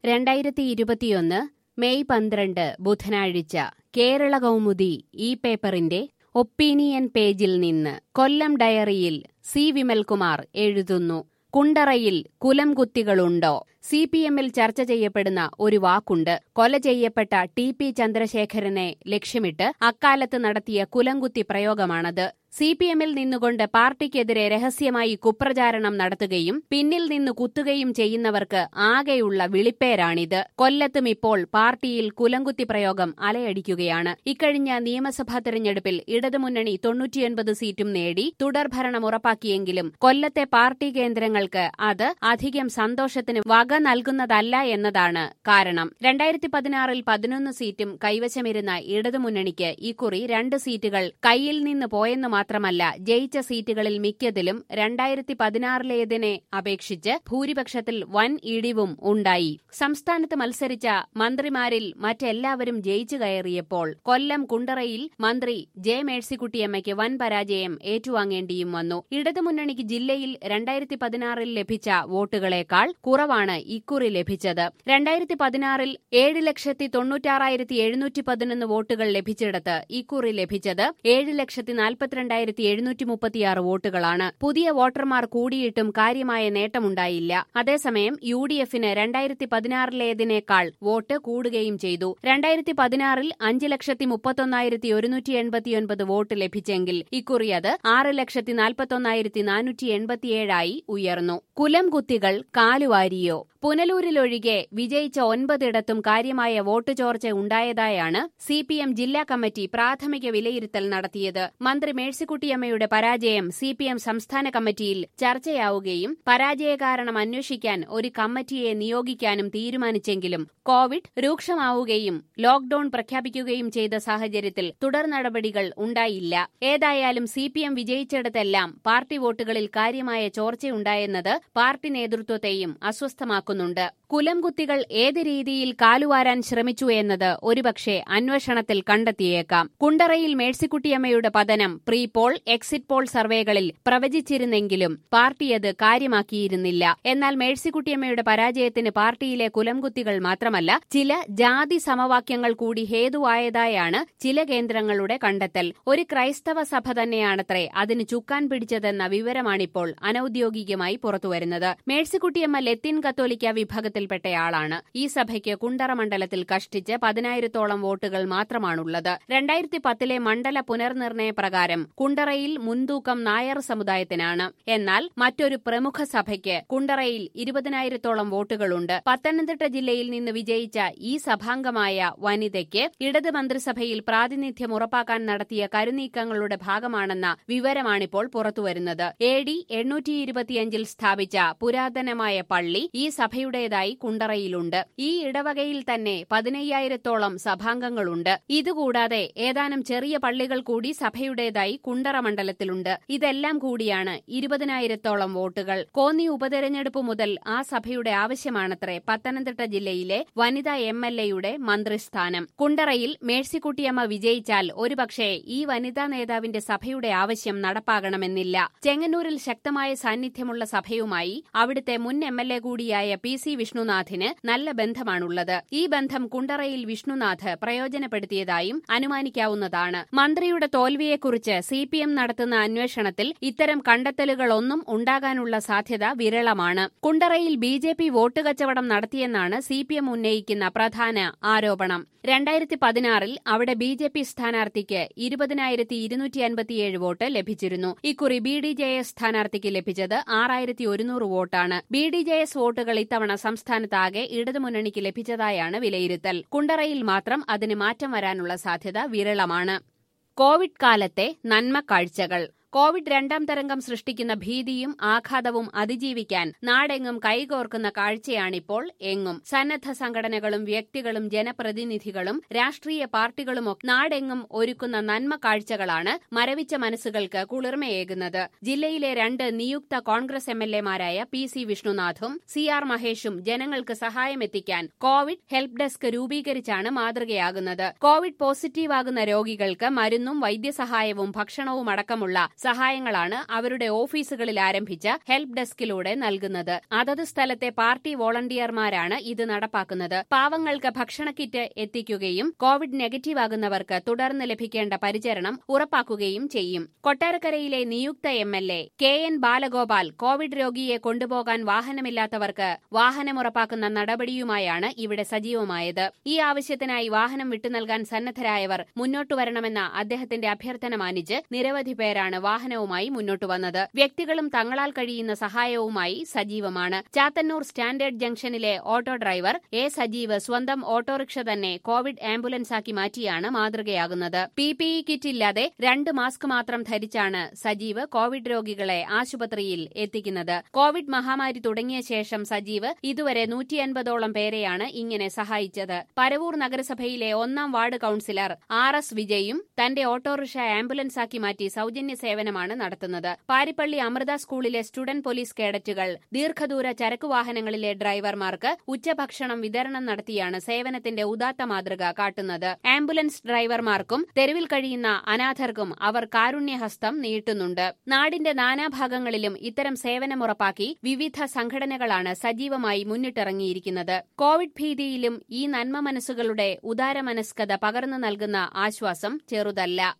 രണ്ടായിരത്തി ഇരുപത്തിയൊന്ന് മെയ് പന്ത്രണ്ട് ബുധനാഴ്ച കേരള കൗമുദി ഈ പേപ്പറിന്റെ ഒപ്പീനിയൻ പേജിൽ നിന്ന് കൊല്ലം ഡയറിയിൽ സി വിമൽകുമാർ എഴുതുന്നു കുണ്ടറയിൽ കുലം കുത്തികളുണ്ടോ സി പി എമ്മിൽ ചർച്ച ചെയ്യപ്പെടുന്ന ഒരു വാക്കുണ്ട് കൊല ചെയ്യപ്പെട്ട ടി പി ചന്ദ്രശേഖരനെ ലക്ഷ്യമിട്ട് അക്കാലത്ത് നടത്തിയ കുലംകുത്തി പ്രയോഗമാണത് സി പി എമ്മിൽ നിന്നുകൊണ്ട് പാർട്ടിക്കെതിരെ രഹസ്യമായി കുപ്രചാരണം നടത്തുകയും പിന്നിൽ നിന്ന് കുത്തുകയും ചെയ്യുന്നവർക്ക് ആകെയുള്ള വിളിപ്പേരാണിത് കൊല്ലത്തും ഇപ്പോൾ പാർട്ടിയിൽ കുലംകുത്തി പ്രയോഗം അലയടിക്കുകയാണ് ഇക്കഴിഞ്ഞ നിയമസഭാ തെരഞ്ഞെടുപ്പിൽ ഇടതുമുന്നണി തൊണ്ണൂറ്റിയൊൻപത് സീറ്റും നേടി തുടർഭരണം ഉറപ്പാക്കിയെങ്കിലും കൊല്ലത്തെ പാർട്ടി കേന്ദ്രങ്ങൾക്ക് അത് അധികം സന്തോഷത്തിന് വക നൽകുന്നതല്ല എന്നതാണ് കാരണം രണ്ടായിരത്തി പതിനാറിൽ പതിനൊന്ന് സീറ്റും കൈവശമിരുന്ന ഇടതുമുന്നണിക്ക് ഇക്കുറി രണ്ട് സീറ്റുകൾ കയ്യിൽ നിന്ന് പോയെന്ന് മാത്രമല്ല ജയിച്ച സീറ്റുകളിൽ മിക്കതിലും രണ്ടായിരത്തി പതിനാറിലേതിനെ അപേക്ഷിച്ച് ഭൂരിപക്ഷത്തിൽ വൻ ഇടിവും ഉണ്ടായി സംസ്ഥാനത്ത് മത്സരിച്ച മന്ത്രിമാരിൽ മറ്റെല്ലാവരും ജയിച്ചു കയറിയപ്പോൾ കൊല്ലം കുണ്ടറയിൽ മന്ത്രി ജെ മേഴ്സിക്കുട്ടിയമ്മയ്ക്ക് വൻ പരാജയം ഏറ്റുവാങ്ങേണ്ടിയും വന്നു ഇടതുമുന്നണിക്ക് ജില്ലയിൽ രണ്ടായിരത്തി പതിനാറിൽ ലഭിച്ച വോട്ടുകളേക്കാൾ കുറവാണ് ഇക്കുറി ലഭിച്ചത് രണ്ടായിരത്തി പതിനാറിൽ ഏഴ് ലക്ഷത്തി തൊണ്ണൂറ്റാറായിരത്തി എഴുന്നൂറ്റി പതിനൊന്ന് വോട്ടുകൾ ലഭിച്ചിടത്ത് ഇക്കുറി ലഭിച്ചത് ഏഴ് ലക്ഷത്തി നാൽപ്പത്തിരണ്ടായിരത്തി എഴുന്നൂറ്റി മുപ്പത്തിയാറ് വോട്ടുകളാണ് പുതിയ വോട്ടർമാർ കൂടിയിട്ടും കാര്യമായ നേട്ടമുണ്ടായില്ല അതേസമയം യു ഡി എഫിന് രണ്ടായിരത്തി പതിനാറിലേതിനേക്കാൾ വോട്ട് കൂടുകയും ചെയ്തു രണ്ടായിരത്തി പതിനാറിൽ അഞ്ച് ലക്ഷത്തി മുപ്പത്തൊന്നായിരത്തി ഒരുന്നൂറ്റി എൺപത്തിയൊൻപത് വോട്ട് ലഭിച്ചെങ്കിൽ ഇക്കുറി അത് ആറ് ലക്ഷത്തി നാൽപ്പത്തൊന്നായിരത്തി നാനൂറ്റി എൺപത്തിയേഴായി ഉയർന്നു കുലം കുത്തികൾ കാലുവാരിയോ പുനലൂരിലൊഴികെ വിജയിച്ച ഒൻപതിടത്തും കാര്യമായ വോട്ട് ചോർച്ച ഉണ്ടായതായാണ് സി പി എം ജില്ലാ കമ്മിറ്റി പ്രാഥമിക വിലയിരുത്തൽ നടത്തിയത് മന്ത്രി മേഴ്സിക്കുട്ടിയമ്മയുടെ പരാജയം സി പി എം സംസ്ഥാന കമ്മിറ്റിയിൽ ചർച്ചയാവുകയും പരാജയ കാരണം അന്വേഷിക്കാൻ ഒരു കമ്മിറ്റിയെ നിയോഗിക്കാനും തീരുമാനിച്ചെങ്കിലും കോവിഡ് രൂക്ഷമാവുകയും ലോക്ഡൌൺ പ്രഖ്യാപിക്കുകയും ചെയ്ത സാഹചര്യത്തിൽ തുടർ നടപടികൾ ഉണ്ടായില്ല ഏതായാലും സി പി എം വിജയിച്ചിടത്തെല്ലാം പാർട്ടി വോട്ടുകളിൽ കാര്യമായ ചോർച്ചയുണ്ടായെന്നത് പാർട്ടി നേതൃത്വത്തെയും അസ്വസ്ഥമാക്കുന്നുണ്ട് കുലംകുത്തികൾ ഏത് രീതിയിൽ കാലുവാരാൻ ശ്രമിച്ചു എന്നത് ഒരുപക്ഷെ അന്വേഷണത്തിൽ കണ്ടെത്തിയേക്കാം കുണ്ടറയിൽ മേഴ്സിക്കുട്ടിയമ്മയുടെ പതനം പ്രീ പോൾ എക്സിറ്റ് പോൾ സർവേകളിൽ പ്രവചിച്ചിരുന്നെങ്കിലും പാർട്ടി അത് കാര്യമാക്കിയിരുന്നില്ല എന്നാൽ മേഴ്സിക്കുട്ടിയമ്മയുടെ പരാജയത്തിന് പാർട്ടിയിലെ കുലംകുത്തികൾ മാത്രമല്ല ചില ജാതി സമവാക്യങ്ങൾ കൂടി ഹേതുവായതായാണ് ചില കേന്ദ്രങ്ങളുടെ കണ്ടെത്തൽ ഒരു ക്രൈസ്തവ സഭ തന്നെയാണത്രേ അതിന് ചുക്കാൻ പിടിച്ചതെന്ന വിവരമാണിപ്പോൾ അനൌദ്യോഗികമായി പുറത്തുവരുന്നത് മേഴ്സിക്കുട്ടിയമ്മ ലത്തീൻ കത്തോലിക്ക വിഭാഗത്തിൽപ്പെട്ടയാളാണ് ഈ സഭയ്ക്ക് കുണ്ടറ മണ്ഡലത്തിൽ കഷ്ടിച്ച് പതിനായിരത്തോളം വോട്ടുകൾ മാത്രമാണുള്ളത് രണ്ടായിരത്തി പത്തിലെ മണ്ഡല പുനർനിർണയ പ്രകാരം കുണ്ടറയിൽ മുൻതൂക്കം നായർ സമുദായത്തിനാണ് എന്നാൽ മറ്റൊരു പ്രമുഖ സഭയ്ക്ക് കുണ്ടറയിൽ ഇരുപതിനായിരത്തോളം വോട്ടുകളുണ്ട് പത്തനംതിട്ട ജില്ലയിൽ നിന്ന് വിജയിച്ച ഈ സഭാംഗമായ വനിതയ്ക്ക് ഇടത് മന്ത്രിസഭയിൽ പ്രാതിനിധ്യം ഉറപ്പാക്കാൻ നടത്തിയ കരുനീക്കങ്ങളുടെ ഭാഗമാണെന്ന വിവരമാണിപ്പോൾ പുറത്തുവരുന്നത് എ ഡി എണ്ണൂറ്റി ഇരുപത്തിയഞ്ചിൽ സ്ഥാപിച്ച പുരാതനമായ പള്ളി ഈ സഭയുടേതായി കുണ്ടറയിലുണ്ട് ഈ ഇടവകയിൽ തന്നെ പതിനയ്യായിരത്തോളം സഭാംഗങ്ങളുണ്ട് ഇതുകൂടാതെ ഏതാനും ചെറിയ പള്ളികൾ കൂടി സഭയുടേതായി കുണ്ടറ മണ്ഡലത്തിലുണ്ട് ഇതെല്ലാം കൂടിയാണ് ഇരുപതിനായിരത്തോളം വോട്ടുകൾ കോന്നി ഉപതെരഞ്ഞെടുപ്പ് മുതൽ ആ സഭയുടെ ആവശ്യമാണത്രേ പത്തനംതിട്ട ജില്ലയിലെ വനിതാ എം എൽ എയുടെ മന്ത്രിസ്ഥാനം കുണ്ടറയിൽ മേഴ്സിക്കുട്ടിയമ്മ വിജയിച്ചാൽ ഒരുപക്ഷെ ഈ വനിതാ നേതാവിന്റെ സഭയുടെ ആവശ്യം നടപ്പാകണമെന്നില്ല ചെങ്ങന്നൂരിൽ ശക്തമായ സാന്നിധ്യമുള്ള സഭയുമായി അവിടുത്തെ മുൻ എം എൽ എ കൂടിയായ പി സി വിഷ്ണുനാഥിന് നല്ല ബന്ധമാണുള്ളത് ഈ ബന്ധം കുണ്ടറയിൽ വിഷ്ണുനാഥ് പ്രയോജനപ്പെടുത്തിയതായും അനുമാനിക്കാവുന്നതാണ് മന്ത്രിയുടെ തോൽവിയെക്കുറിച്ച് സി പി എം നടത്തുന്ന അന്വേഷണത്തിൽ ഇത്തരം കണ്ടെത്തലുകളൊന്നും ഉണ്ടാകാനുള്ള സാധ്യത വിരളമാണ് കുണ്ടറയിൽ ബി ജെ പി വോട്ട് കച്ചവടം നടത്തിയെന്നാണ് സി പി എം ഉന്നയിക്കുന്ന പ്രധാന ആരോപണം രണ്ടായിരത്തി പതിനാറിൽ അവിടെ ബി ജെ പി സ്ഥാനാർത്ഥിക്ക് ഇരുപതിനായിരത്തി ഇരുന്നൂറ്റി അൻപത്തിയേഴ് വോട്ട് ലഭിച്ചിരുന്നു ഇക്കുറി ബി ഡി ജെ എസ് സ്ഥാനാർത്ഥിക്ക് ലഭിച്ചത് ആറായിരത്തി ഒരുന്നൂറ് വോട്ടാണ് ബി ഡി ജെ എസ് വോട്ടുകൾ ഇത്തവണ സംസ്ഥാനത്താകെ ഇടതുമുന്നണിക്ക് ലഭിച്ചതായാണ് വിലയിരുത്തൽ കുണ്ടറയിൽ മാത്രം അതിന് മാറ്റം വരാനുള്ള സാധ്യത വിരളമാണ് കോവിഡ് കാലത്തെ നന്മ കാഴ്ചകൾ കോവിഡ് രണ്ടാം തരംഗം സൃഷ്ടിക്കുന്ന ഭീതിയും ആഘാതവും അതിജീവിക്കാൻ നാടെങ്ങും കൈകോർക്കുന്ന കാഴ്ചയാണിപ്പോൾ എങ്ങും സന്നദ്ധ സംഘടനകളും വ്യക്തികളും ജനപ്രതിനിധികളും രാഷ്ട്രീയ പാർട്ടികളുമൊക്കെ നാടെങ്ങും ഒരുക്കുന്ന നന്മ കാഴ്ചകളാണ് മരവിച്ച മനസ്സുകൾക്ക് കുളിർമയേകുന്നത് ജില്ലയിലെ രണ്ട് നിയുക്ത കോൺഗ്രസ് എം എൽ എമാരായ പി സി വിഷ്ണുനാഥും സി ആർ മഹേഷും ജനങ്ങൾക്ക് സഹായമെത്തിക്കാൻ കോവിഡ് ഹെൽപ്പ് ഡെസ്ക് രൂപീകരിച്ചാണ് മാതൃകയാകുന്നത് കോവിഡ് പോസിറ്റീവാകുന്ന രോഗികൾക്ക് മരുന്നും വൈദ്യസഹായവും ഭക്ഷണവും അടക്കമുള്ള സഹായങ്ങളാണ് അവരുടെ ഓഫീസുകളിൽ ആരംഭിച്ച ഹെൽപ്പ് ഡെസ്കിലൂടെ നൽകുന്നത് അതത് സ്ഥലത്തെ പാർട്ടി വോളണ്ടിയർമാരാണ് ഇത് നടപ്പാക്കുന്നത് പാവങ്ങൾക്ക് ഭക്ഷണ കിറ്റ് എത്തിക്കുകയും കോവിഡ് നെഗറ്റീവ് ആകുന്നവർക്ക് തുടർന്ന് ലഭിക്കേണ്ട പരിചരണം ഉറപ്പാക്കുകയും ചെയ്യും കൊട്ടാരക്കരയിലെ നിയുക്ത M L A K N Balagopal Covid രോഗിയെ കൊണ്ടുപോകാൻ വാഹനമില്ലാത്തവർക്ക് വാഹനം ഉറപ്പാക്കുന്ന നടപടിയുമായാണ് ഇവിടെ സജീവമായത് ഈ ആവശ്യത്തിനായി വാഹനം വിട്ടുനൽകാൻ സന്നദ്ധരായവർ മുന്നോട്ടു വരണമെന്ന അദ്ദേഹത്തിന്റെ അഭ്യർത്ഥന മാനിച്ച് നിരവധി പേരാണ് വാഹനവുമായി മുന്നോട്ടു വന്നത് വ്യക്തികളും തങ്ങളാൽ കഴിയുന്ന സഹായവുമായി സജീവമാണ് ചാത്തന്നൂർ സ്റ്റാൻഡേർഡ് ജംഗ്ഷനിലെ ഓട്ടോ ഡ്രൈവർ എ സജീവ് സ്വന്തം ഓട്ടോറിക്ഷ തന്നെ കോവിഡ് ആംബുലൻസാക്കി മാറ്റിയാണ് മാതൃകയാകുന്നത് പി പി ഇ കിറ്റ് ഇല്ലാതെ രണ്ട് മാസ്ക് മാത്രം ധരിച്ചാണ് സജീവ് കോവിഡ് രോഗികളെ ആശുപത്രിയിൽ എത്തിക്കുന്നത് കോവിഡ് മഹാമാരി തുടങ്ങിയ ശേഷം സജീവ് ഇതുവരെ നൂറ്റി അൻപതോളം പേരെയാണ് ഇങ്ങനെ സഹായിച്ചത് പരവൂർ നഗരസഭയിലെ ഒന്നാം വാർഡ് കൌൺസിലർ ആർ എസ് വിജയും തന്റെ ഓട്ടോറിക്ഷ ആംബുലൻസാക്കി മാറ്റി സൌജന്യ സേവനമാണ് നടത്തുന്നത് പാരിപ്പള്ളി അമൃത സ്കൂളിലെ സ്റ്റുഡന്റ് പോലീസ് കേഡറ്റുകൾ ദീർഘദൂര ചരക്കു വാഹനങ്ങളിലെ ഡ്രൈവർമാർക്ക് ഉച്ചഭക്ഷണം വിതരണം നടത്തിയാണ് സേവനത്തിന്റെ ഉദാത്ത മാതൃക കാട്ടുന്നത് ആംബുലൻസ് ഡ്രൈവർമാർക്കും തെരുവിൽ കഴിയുന്ന അനാഥർക്കും അവർ കാരുണ്യഹസ്തം നീട്ടുന്നുണ്ട് നാടിന്റെ നാനാഭാഗങ്ങളിലും ഇത്തരം സേവനമുറപ്പാക്കി വിവിധ സംഘടനകളാണ് സജീവമായി മുന്നിട്ടിറങ്ങിയിരിക്കുന്നത് കോവിഡ് ഭീതിയിലും ഈ നന്മ മനസ്സുകളുടെ ഉദാരമനസ്കത പകർന്നു നൽകുന്ന ആശ്വാസം ചെറുതല്ല